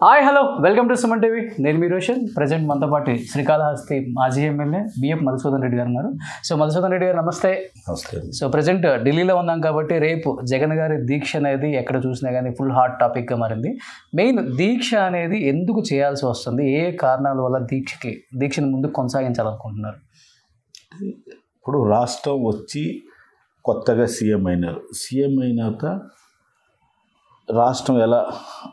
Hi hello welcome to Suman TV నేను మీ Roshan present మనతో పాటు శ్రీకాళహస్తి మాజీ ఎమ్మెల్యే బిఎఫ్ మధుసూదన్ రెడ్డి గారు ఉన్నారు సో మధుసూదన్ రెడ్డి గారు నమస్తే నమస్తే సో ప్రజెంట్ ఢిల్లీలో ఉన్నాం కాబట్టి రేపు జగన్ గారి దీక్ష అనేది ఎక్కడ చూసినా కానీ ఫుల్ హాట్ టాపిక్గా మారింది మెయిన్ దీక్ష అనేది ఎందుకు చేయాల్సి వస్తుంది ఏ కారణాల వల్ల దీక్షకి దీక్షను ముందుకు కొనసాగించాలనుకుంటున్నారు ఇప్పుడు రాష్ట్రం వచ్చి కొత్తగా సీఎం అయినారు సీఎం అయినాక రాష్ట్రం ఎలా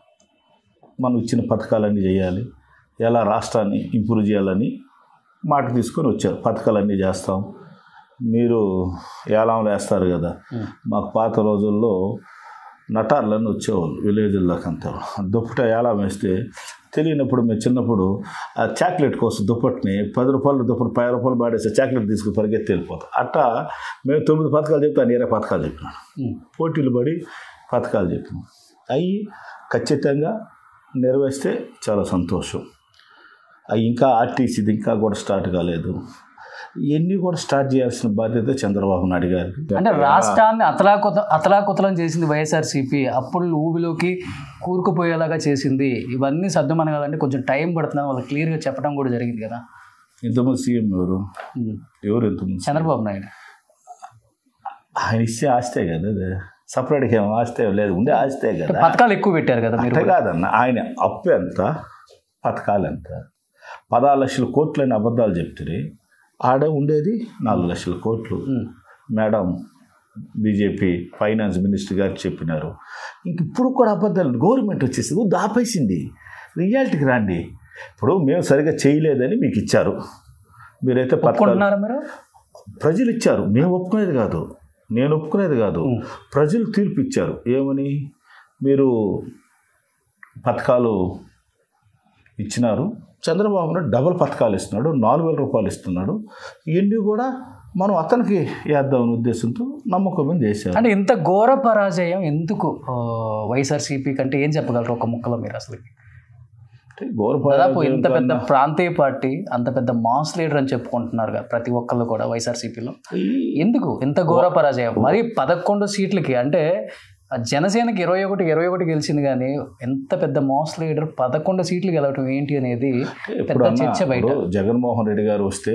మనం ఇచ్చిన పథకాలన్నీ చేయాలి ఎలా రాష్ట్రాన్ని ఇంప్రూవ్ చేయాలని మాట తీసుకొని వచ్చారు పథకాలన్నీ చేస్తాం మీరు ఏలాంలు వేస్తారు కదా మాకు పాత రోజుల్లో నటార్లన్నీ వచ్చేవాళ్ళు విలేజ్లకంతా దుప్పట ఏలాం వేస్తే తెలియనప్పుడు మేము చిన్నప్పుడు ఆ చాక్లెట్ కోసం దుప్పటిని పది రూపాయలు దుప్పటి పది రూపాయలు పాడేస్తే చాక్లెట్ తీసుకుని పరిగెత్తి వెళ్ళిపోతాం అట్టా మేము తొమ్మిది పథకాలు చెప్తాను ఇరవై పథకాలు చెప్పినాను ఉమ్. పోటీలు పడి పథకాలు చెప్పినాం అవి ఖచ్చితంగా నెరవేరిస్తే చాలా సంతోషం అవి ఇంకా ఆర్టీసీది ఇంకా కూడా స్టార్ట్ కాలేదు ఇవన్నీ కూడా స్టార్ట్ చేయాల్సిన బాధ్యత చంద్రబాబు నాయుడు గారికి అంటే రాష్ట్రాన్ని అతలాకుత అతలాకుతలం చేసింది వైఎస్ఆర్సీపీ అప్పుడు ఊబిలోకి కూరుకుపోయేలాగా చేసింది ఇవన్నీ సర్దుమనగాలంటే కొంచెం టైం పడుతుందని వాళ్ళు క్లియర్గా చెప్పడం కూడా జరిగింది కదా ఇంతమంది సీఎం ఎవరు ఉమ్. ఎవరు ఇంతమంది చంద్రబాబు నాయుడు ఆయన ఇస్తే ఆస్తే కదా అది సపరేట్గా ఏం ఆస్తే లేదు ఉండే ఆస్తే కదా పథకాలు ఎక్కువ పెట్టారు కదా మీరు అంతే కాదన్న ఆయన అప్పు ఎంత పథకాలు ఎంత పదహారు లక్షల కోట్లని అబద్ధాలు చెప్తారు ఆడ ఉండేది నాలుగు లక్షల కోట్లు um. Madam BJP finance minister గారు చెప్పినారు ఇంక ఇప్పుడు కూడా అబద్ధాలు గవర్నమెంట్ వచ్చేసి "ఓ, దాపేసింది రియాలిటీకి రండి ఇప్పుడు మేము సరిగా చేయలేదని మీకు ఇచ్చారు మీరైతే పథకాలు ఒప్పుకుంటున్నారా మీరు ప్రజలు ఇచ్చారు మేము ఒప్పుకునేది కాదు నేను ఒప్పుకునేది కాదు ఉం. ప్రజలు తీర్పు ఇచ్చారు ఏమని మీరు పథకాలు ఇచ్చినారు చంద్రబాబు నాయుడు డబుల్ పథకాలు ఇస్తున్నాడు నాలుగు వేల రూపాయలు ఇస్తున్నాడు ఇవన్నీ కూడా మనం అతనికి వేద్దామనే ఉద్దేశంతో నమ్మకం మీద చేశారు అంటే ఇంత ఘోర పరాజయం ఎందుకు ఆ, వైఎస్ఆర్సీపీ కంటే ఏం చెప్పగలరు ఒక ముక్కలో మీరు అసలు అంటే ఘోర దాదాపు పరాజయం ఇంత పెద్ద కన్నా ప్రాంతీయ పార్టీ అంత పెద్ద మాస్ లీడర్ అని చెప్పుకుంటున్నారు కదా ప్రతి ఒక్కళ్ళు కూడా వైఎస్ఆర్సీపీలో ఈ- ఎందుకు ఇంత ఘోర పరాజయం మరి పదకొండు సీట్లకి అంటే ఆ జనసేనకి ఇరవై ఒకటి ఇరవై ఒకటి గెలిచింది కానీ ఎంత పెద్ద మాస్ లీడర్ పదకొండు సీట్లు గెలవటం ఏంటి అనేది ఇప్పుడు పెద్ద అన్న, చర్చ బయట ఇప్పుడు జగన్మోహన్ రెడ్డి గారు వస్తే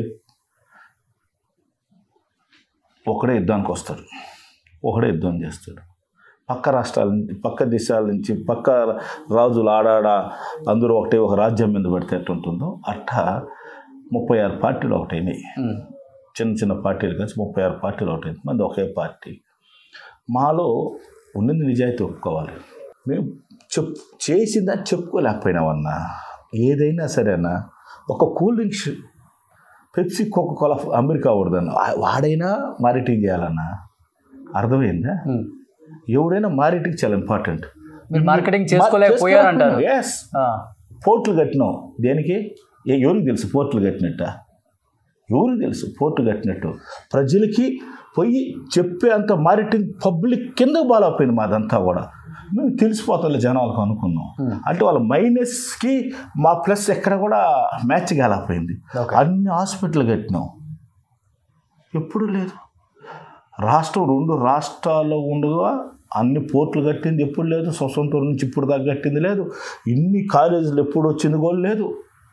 ఒకడే యుద్ధానికి వస్తాడు ఒకడే యుద్ధం చేస్తాడు పక్క రాష్ట్రాల నుంచి పక్క దేశాల నుంచి పక్క రాజులు ఆడాడ అందరూ ఒకటే ఒక రాజ్యం మీద పడితే ఎట్లా ఉంటుందో అట్టా ముప్పై ఆరు పార్టీలు ఒకటైనాయి ఉమ్. చిన్న చిన్న పార్టీలు కలిసి ముప్పై ఆరు పార్టీలు ఒకటైంది మంది ఒకే పార్టీ మాలో ఉన్నది నిజాయితీ ఒప్పుకోవాలి మేము చెప్ చేసిందని చెప్పుకోలేకపోయినామన్నా ఏదైనా సరేనా ఒక cool drinks Pepsi Coca Cola America కూడదన్న వాడైనా మారిటింగ్ చేయాలన్నా అర్థమైందా ఉమ్. ఎవడైనా మారిటింగ్ చాలా ఇంపార్టెంట్ మీరు మార్కెటింగ్ చేసుకోలేకపోయారంటారు ఎస్ ఆ. పోర్ట్లు కట్టినాం దేనికి ఏ ఎవరికి తెలుసు పోర్ట్లు కట్టినట్ట ఎవరికి తెలుసు పోర్టు కట్టినట్టు ప్రజలకి పోయి చెప్పే అంత మారిటింగ్ పబ్లిక్ కింద బాలపోయింది మాదంతా కూడా మేము తెలిసిపోతాం జనాలకు అనుకున్నాం Hmm. అంటే వాళ్ళ మైనస్కి మా ప్లస్ ఎక్కడ కూడా మ్యాచ్ కాలేకపోయింది Okay. అన్ని హాస్పిటల్ కట్టినాం ఎప్పుడు లేదు రాష్ట్రం రెండు రాష్ట్రాల్లో ఉండగా అన్ని పోర్టులు కట్టింది ఎప్పుడు లేదు స్వతంత్రం నుంచి ఇప్పుడు దాకా కట్టింది లేదు ఇన్ని కాలేజీలు ఎప్పుడు వచ్చింది కూడా లేదు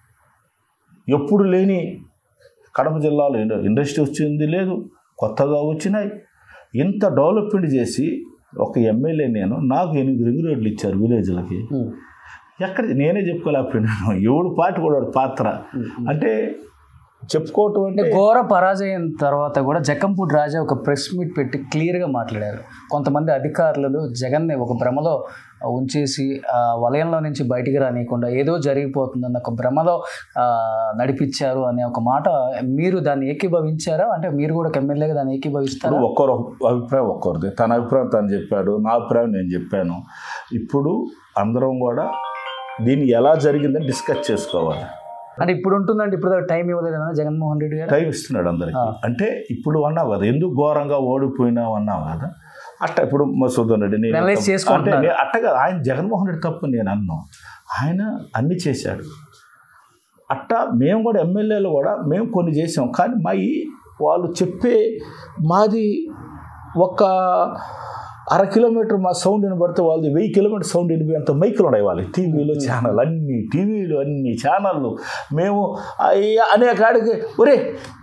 ఎప్పుడు లేని కడప జిల్లాలో ఇండ- ఇండస్ట్రీ వచ్చింది లేదు కొత్తగా వచ్చినాయి ఇంత డెవలప్మెంట్ చేసి ఒక ఎమ్మెల్యే నేను నాకు ఎనిమిది రింగ్ రోడ్లు ఇచ్చారు విలేజ్లకి ఉమ్. ఎక్కడ నేనే చెప్పుకోలేకపోయినాను ఎవడు పాటు కూడా వాడి పాత్ర అంటే చెప్పుకోవటం అంటే అంటే ఘోర పరాజయం తర్వాత కూడా జక్కంపూడి రాజా ఒక ప్రెస్ మీట్ పెట్టి క్లియర్గా మాట్లాడారు కొంతమంది అధికారులు జగన్ని ఒక భ్రమలో ఉంచేసి ఆ వలయంలో నుంచి బయటికి రానియకుండా ఏదో జరిగిపోతుందన్న ఒక భ్రమలో ఆ, నడిపించారు అనే ఒక మాట మీరు దాన్ని ఏకీభవించారా అంటే మీరు కూడా ఒక ఎమ్మెల్యేగా దాన్ని ఇప్పుడు ఏకీభవిస్తారా ఒక్కరు అభిప్రాయం ఒక్కరిది తన అభిప్రాయం తను చెప్పాడు నా అభిప్రాయం నేను చెప్పాను ఇప్పుడు అందరం కూడా దీన్ని ఎలా జరిగిందని డిస్కస్ చేసుకోవాలి అంటే ఇప్పుడు ఉంటుందంటే ఇప్పుడు దాకా టైం ఇవ్వలేదన్నా జగన్మోహన్ రెడ్డి గారు టైం ఇస్తున్నాడు అందరికి అంటే ఇప్పుడు అన్నావు కదా ఎందుకు ఘోరంగా ఓడిపోయినావు అన్నావు కదా అట్ట ఇప్పుడు మసూదన్ రెడ్డి నేను Analyze తప్పు- చేసుకుంటున్నారు. అంటే నేను అట్ట కదా ఆయన జగన్మోహన్ రెడ్డి తప్పు నేను అన్నాను ఆయన అన్ని చేశాడు అట్ట మేము కూడా ఎమ్మెల్యేలు కూడా మేము కొన్ని చేసాం కానీ మా ఈ వాళ్ళు చెప్పే మాది ఒక అర కిలోమీటర్ మా సౌండ్ వినబడితే వాళ్ళది వెయ్యి కిలోమీటర్ సౌండ్ వినిపోయేంత మైకులు ఉన్నాయి వాళ్ళు టీవీలో ఛానల్ అన్ని టీవీలు అన్ని ఛానళ్ళు మేము అయ్యా అనే కాడికి ఒరే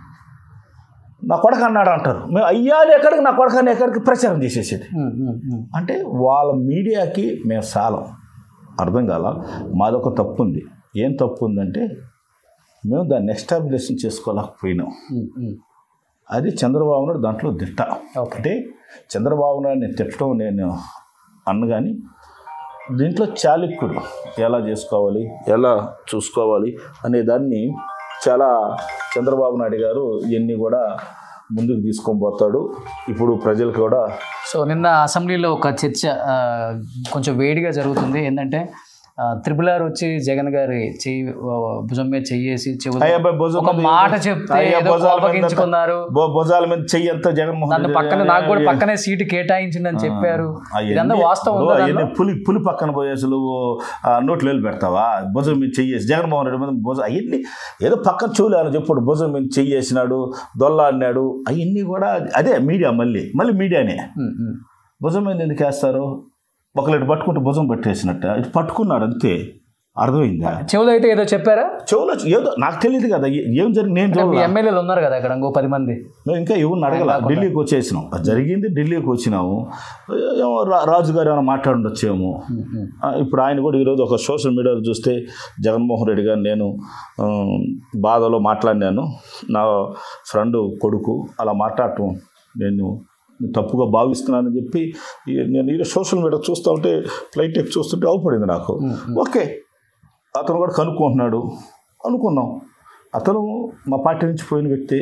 నా కొడక అన్నాడు అంటారు మేము అయ్యా అనే కాడికి నా కొడక అనే కాడికి ప్రచారం చేసేసేది ఉమ్, ఉమ్, ఉమ్. అంటే వాళ్ళ మీడియాకి మేము సాలం అర్థం కాల మాదొక తప్పు ఉంది ఏం తప్పు ఉందంటే మేము దాన్ని ఎస్టాబ్లిషన్ చేసుకోలేకపోయినాం ఉమ్, ఉమ్. అది చంద్రబాబు నాయుడు దాంట్లో దిట్ట ఓకే అంటే చంద్రబాబు నాయుడిని తిట్టడం నేను అన్నగాని దీంట్లో చాళుక్యుడు ఎలా చేసుకోవాలి ఎలా చూసుకోవాలి అనే దాన్ని చాలా చంద్రబాబు నాయుడు గారు ఇవన్నీ కూడా ముందుకు తీసుకొని పోతాడు ఇప్పుడు ప్రజలకు కూడా సో నిన్న అసెంబ్లీలో ఒక చర్చ ఆ, కొంచెం వేడిగా జరుగుతుంది ఏంటంటే త్రిపుల్ ఆర్ వచ్చి జగన్ గారి చెయ్యి ఆ, భుజం మీద చెయ్యేసి చెవు అయ్యా అబ్బాయి భుజం ఒక మీద- మాట చెప్తే అయ్యా ఏదో భుజాల మీద- కోపగించుకున్నారు భు- భుజాల మీద చెయ్యి అంతా జగన్మోహన్ నన్ను రెడ్డి పక్కన నాకు కూడా పక్కనే సీటు కేటాయించింది అని చెప్పారు అవన్నీ- ఇదంతా వాస్తవం బ్రో, ఉందా అవన్నీ దానిలో? పులి పులి పక్కన పోయి అసలు ఆ, నోట్లో వెళ్ళి పెడతావా భుజం మీద చెయ్యేసి జగన్మోహన్ రెడ్డి మీద భుజం అవన్నీ ఏదో పక్కన చూలే అని చెప్పాడు భుజం మీద చెయ్యేసినాడు దొల్ల అన్నాడు అవన్నీ కూడా అదే మీడియా మళ్ళీ మళ్ళీ మీడియానే ఉమ్, ఉమ్. భుజం మీద ఎందుకు వేస్తారు ఒకళ్ళు ఇటు పట్టుకుంటే భుజం పట్టేసినట్ట ఇటు పట్టుకున్నాడు అంతే అర్థమైందా చెవులో అయితే ఏదో చెప్పారా చెవులో ఏదో నాకు తెలియదు కదా ఏ- ఏం జరిగి నేను మీ చూడలే. ఎమ్మెల్యేలు ఉన్నారు కదా అక్కడ ఇంకో పది మంది మేము ఇంకా ఎవరిని అడగల ఢిల్లీకి వచ్చేసినాం అది జరిగింది ఢిల్లీకి వచ్చినాము ఏమో రా- రాజు గారు ఏమైనా మాట్లాడుండొచ్చేమో ఉమ్, ఉమ్. ఆ, ఇప్పుడు ఆయన కూడా ఈరోజు ఒక సోషల్ మీడియాలో చూస్తే జగన్మోహన్ రెడ్డి గారు నేను ఆ, బాధలో మాట్లాడినాను నా ఫ్రెండ్ కొడుకు అలా మాట్లాడటం నేను తప్పుగా భావిస్తున్నానని చెప్పి ఈ- నేను ఈరోజు సోషల్ మీడియా చూస్తూ ఉంటే ఫ్లైట్ ఎక్కి చూస్తుంటే అవపడింది నాకు ఓకే అతను కూడా కనుక్కుంటున్నాడు అనుకుందాం అతను మా పార్టీ నుంచి పోయిన వ్యక్తి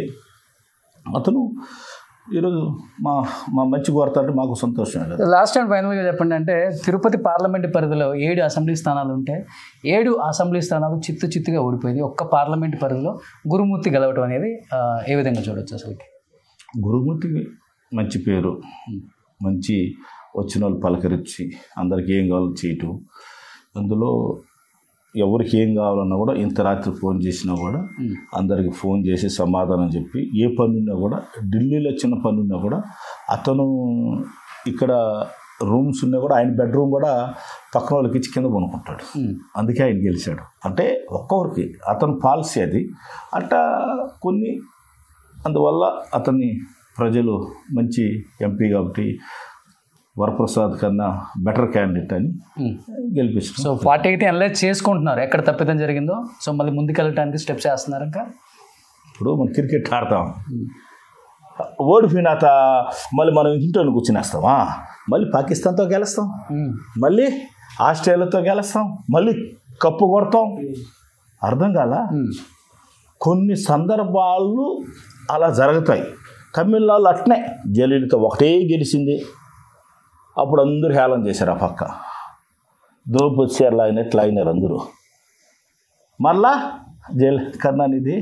అతను ఈరోజు మా మా మంచి కోరతారంటే మాకు సంతోషం కదా లాస్ట్ అండ్ ఫైనల్గా చెప్పండి అంటే తిరుపతి పార్లమెంట్ పరిధిలో ఏడు అసెంబ్లీ స్థానాలు ఉంటే ఏడు అసెంబ్లీ స్థానాలు చిత్తు చిత్తుగా ఓడిపోయింది ఒక్క పార్లమెంట్ పరిధిలో గురుమూర్తి గెలవటం అనేది ఆ, ఏ విధంగా చూడొచ్చు అసలుకి గురుమూర్తికి మంచి పేరు మంచి వచ్చిన వాళ్ళు పలకరించి అందరికి ఏం కావాలో చేయటం అందులో ఎవరికి ఏం కావాలన్నా కూడా ఇంత రాత్రి ఫోన్ చేసినా కూడా అందరికి ఫోన్ చేసి సమాధానం చెప్పి ఏ పని ఉన్నా కూడా ఢిల్లీలో చిన్న పని ఉన్నా కూడా అతను ఇక్కడ రూమ్స్ ఉన్నా కూడా ఆయన బెడ్రూమ్ కూడా పక్కన వాళ్ళకి ఇచ్చి కింద కొనుక్కుంటాడు అందుకే ఆయన గెలిచాడు అంటే ఒక్కొక్కరికి అతని పాలసీ అది అట్టా కొన్ని అందువల్ల అతన్ని ప్రజలు మంచి ఎంపీ కాబట్టి వరప్రసాద్ కన్నా బెటర్ క్యాండిడేట్ అని గెలిపించడం సో పార్టీ అయితే అనలైజ్ చేసుకుంటున్నారు ఎక్కడ తప్పిదం జరిగిందో సో మళ్ళీ ముందుకెళ్ళటానికి స్టెప్స్ వేస్తున్నారు ఇంకా ఇప్పుడు మనం క్రికెట్ ఆడతాం ఓడిపోయిన త మళ్ళీ మనం ఇంట్లో కూర్చునేస్తామా మళ్ళీ పాకిస్తాన్తో గెలుస్తాం ఉమ్. మళ్ళీ ఆస్ట్రేలియాతో గెలుస్తాం మళ్ళీ కప్పు కొడతాం అర్థం కాల ఉమ్. కొన్ని సందర్భాలు అలా జరుగుతాయి తమిళనాడు అట్నే జయలలిత ఒకటే గెలిచింది అప్పుడు అందరూ హేళన చేశారు ఆ పక్క ద్రౌపది చీరలు అయినట్లు అయినారు అందరూ మళ్ళా జయల కరుణానిధి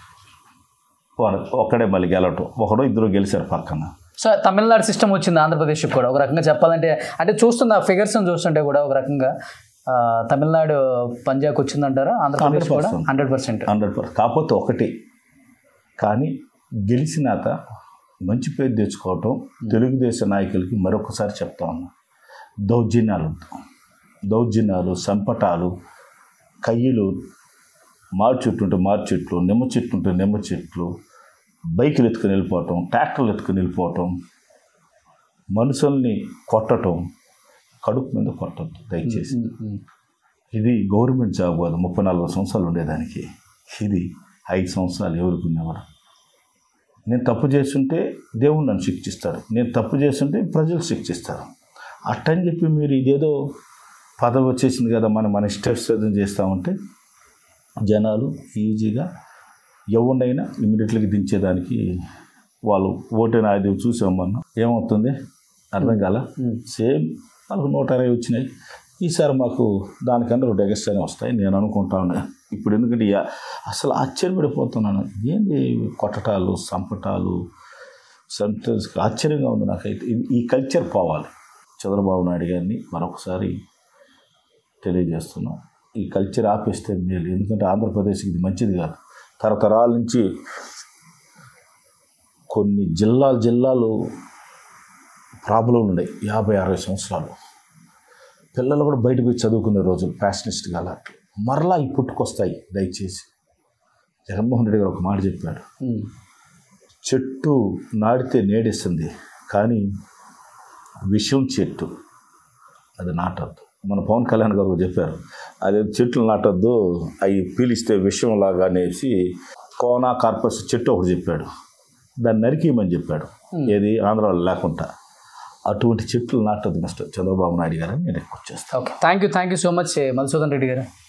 వాడు ఒక్కడే మళ్ళీ గెలవటం ఒకడో ఇద్దరు గెలిచారు పక్కన సో తమిళనాడు సిస్టమ్ వచ్చింది ఆంధ్రప్రదేశ్కి కూడా ఒక రకంగా చెప్పాలంటే అంటే చూస్తున్న ఫిగర్స్ చూస్తుంటే కూడా ఒక రకంగా ఆ, తమిళనాడు పంజాబ్కి వచ్చిందంటారా ఆంధ్రప్రదేశ్ కూడా 100%. హండ్రెడ్ పర్సెంట్ హండ్రెడ్ పర్సెంట్ కాకపోతే ఒకటి కానీ గెలిచినాక మంచి పేరు తెచ్చుకోవటం తెలుగుదేశం నాయకులకి మరొకసారి చెప్తా ఉన్నా దౌర్జన్యాలు దౌర్జన్యాలు సంపటాలు కయ్యలు మారు చెట్టు ఉంటే మారు చెట్లు నిమ్మ చెట్టు ఉంటే నిమ్మ చెట్లు బైకులు ఎత్తుకుని వెళ్ళిపోవటం ట్రాక్టర్లు ఎత్తుకుని వెళ్ళిపోవటం మనుషుల్ని కొట్టటం కడుపు మీద కొట్టద్దు దయచేసి ఇది గవర్నమెంట్ జాబ్ కాదు ముప్పై నాలుగు సంవత్సరాలు ఉండేదానికి ఇది ఐదు సంవత్సరాలు ఎవరికి ఉన్నవాడు నేను తప్పు చేస్తుంటే దేవుడు నన్ను శిక్షిస్తాడు నేను తప్పు చేస్తుంటే ప్రజలు శిక్షిస్తారు అట్టని చెప్పి మీరు ఇదేదో పదవి వచ్చేసింది కదా మనం మన ఇష్టం చేస్తూ ఉంటే జనాలు ఈజీగా ఎవరినైనా ఇమీడియట్గా దించేదానికి వాళ్ళు ఓటైన అది చూసామన్నా ఏమవుతుంది అర్థం కాల సేమ్ వాళ్ళకు నూట అరవై వచ్చినాయి ఈసారి మాకు దానికన్నా రెండు ఎగస్ట్రానే వస్తాయి నేను అనుకుంటా ఉన్నా ఇప్పుడు ఎందుకంటే ఇక అసలు ఆశ్చర్యపడిపోతున్నాను ఏంది కొట్టటాలు సంపటాలు సెంటర్స్ ఆశ్చర్యంగా ఉంది నాకైతే ఇది- ఈ కల్చర్ పోవాలి చంద్రబాబు నాయుడు గారిని మరొకసారి తెలియజేస్తున్నాం ఈ కల్చర్ ఆపేస్తే మేలు ఎందుకంటే ఆంధ్రప్రదేశ్కి ఇది మంచిది కాదు తరతరాల నుంచి కొన్ని జిల్లాలు జిల్లాలు ప్రాబ్లంలు ఉన్నాయి యాభై అరవై సంవత్సరాలు పిల్లలు కూడా బయట పోయి చదువుకునే రోజులు ప్యాషనిస్ట్గా అలా మరలా ఈ పుట్టుకొస్తాయి దయచేసి జగన్మోహన్ రెడ్డి గారు ఒక మాట చెప్పాడు ఉమ్. చెట్టు నాటితే నేడిస్తుంది కానీ విషం చెట్టు అది నాటద్దు మన పవన్ కళ్యాణ్ గారు చెప్పారు అదే చెట్లు నాటద్దు అవి పీలిస్తే విషం లాగా అనేసి కోనా కార్పస్ చెట్టు ఒకటి చెప్పాడు దాన్ని నరికేయమని చెప్పాడు ఏది ఆంధ్రాలో లేకుండా అటువంటి చెట్లు నాటద్దు మిస్టర్ చంద్రబాబు నాయుడు గారని నేను రిక్వెస్ట్ చేస్తాను okay thank you thank you so much Madhusudan Reddy గారు